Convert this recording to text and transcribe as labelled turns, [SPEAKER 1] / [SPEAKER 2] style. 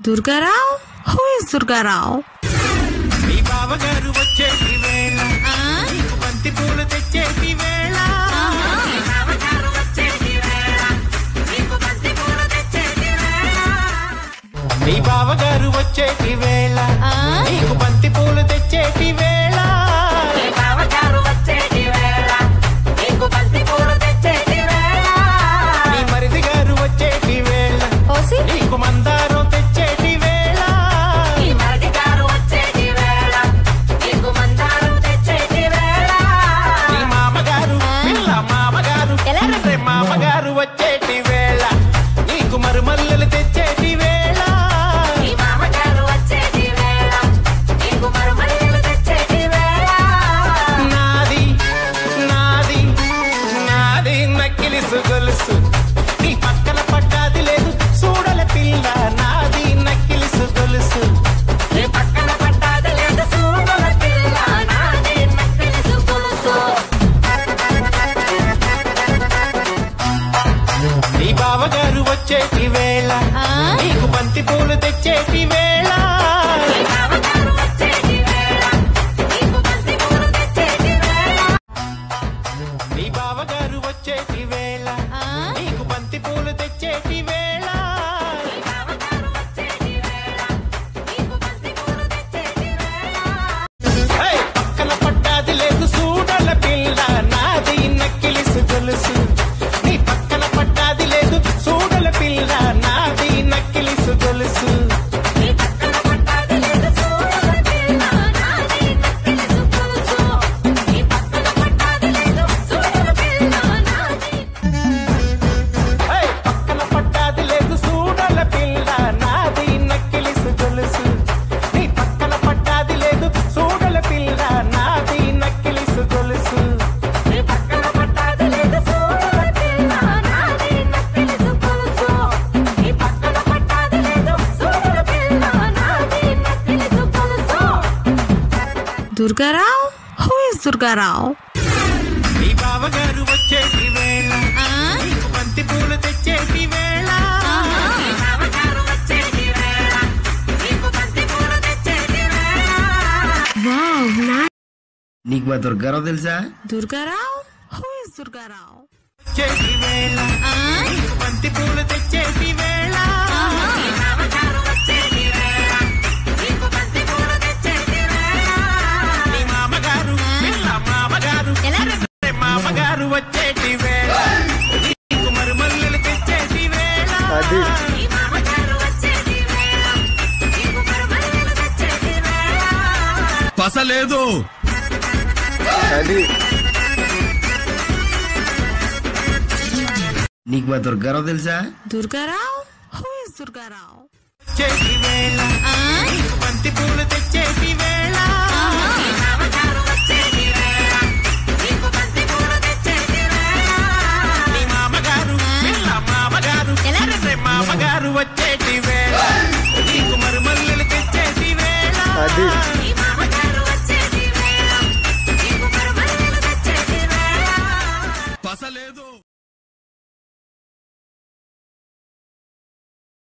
[SPEAKER 1] Durgarao who is Durgarao
[SPEAKER 2] మీ బావగారు వచ్చేటి వేళ నీకు బంతి పూలు తెచ్చేటి వేళ మీ బావగారు వచ్చేటి వేళ నీకు బంతి పూలు తెచ్చేటి వేళ నీ మరిది గారు వచ్చేటి వేళ
[SPEAKER 1] ఓసి
[SPEAKER 2] నీకు మందారం తెచ్చేటి వేళ నీ మామగారు పిల్ల మామగారు
[SPEAKER 1] ఎలా రా?
[SPEAKER 2] రే మామగారు వచ్చేటి వేళ నీకు మరుమల్లెలు తెచ్చేటి వేళ నాది నాది నాది నక్కిలిసు గొలుసు నీ పక్కన పడ్డాది లేదు చూడల పిల్ల నాది నక్కిలిసు గొలుసు నీ పక్కన పడ్డాది లేదు చూడల పిల్ల నాది నక్కిలిసు గొలుసు నీ బావగారు వచ్చేటి వేళ నీకు బంతి పూలు తెచ్చేటి వేళ నీ బావగారు వచ్చేటి వేళ నీకు బంతి పూలు తెచ్చేటి వేళ హే, పక్కన పడ్డాది లేదు చూడల పిల్ల నాది నక్కిలిసు గొలుసు నీ పక్కన పడ్డాది లేదు చూడల పిల్ల నాది నక్కిలిసు గొలుసు హే, పక్కన పడ్డాది లేదు చూడల పిల్ల నాది నక్కిలిసు గొలుసు నీ పక్కన పడ్డాది లేదు చూడల పిల్ల నాది నక్కిలిసు గొలుసు నీ పక్కన పడ్డాది లేదు చూడల పిల్ల నాది నక్కిలిసు గొలుసు నీ పక్కన పడ్డాది లేదు చూడల పిల్ల నాది నక్కిలిసు గొలుసు
[SPEAKER 1] దుర్గారావు హూ ఇస్ దుర్గారావు
[SPEAKER 2] నీ బావగారు వచ్చేటి వేళ నీకు బంతి పూలు తెచ్చేటి వేళ
[SPEAKER 1] వావ్ నా
[SPEAKER 3] నీకు మా దుర్గారావు తెలుసా
[SPEAKER 1] దుర్గారావు హూ ఇస్ దుర్గారావు
[SPEAKER 2] వచ్చేటి వేళ నీకు బంతి పూలు తెచ్చేటి వేళ నీ మామగారు పిల్ల మామగారు రే మామగారు వచ్చేటి వేళ నీకు మరుమల్లెలు తెచ్చేటి వేళ
[SPEAKER 3] పస లేదు నీకు మా దుర్గారావు తెలుసా
[SPEAKER 1] దుర్గారావు హూ ఇస్ దుర్గారావు
[SPEAKER 2] వచ్చేటి వేళ నీకు బంతి పూలు తెచ్చేటి వేళ నీ మామగారు పిల్ల మామగారు రే మామగారు వచ్చేటి వేళ నీకు మరుమల్లెలు తెచ్చేటి వేళ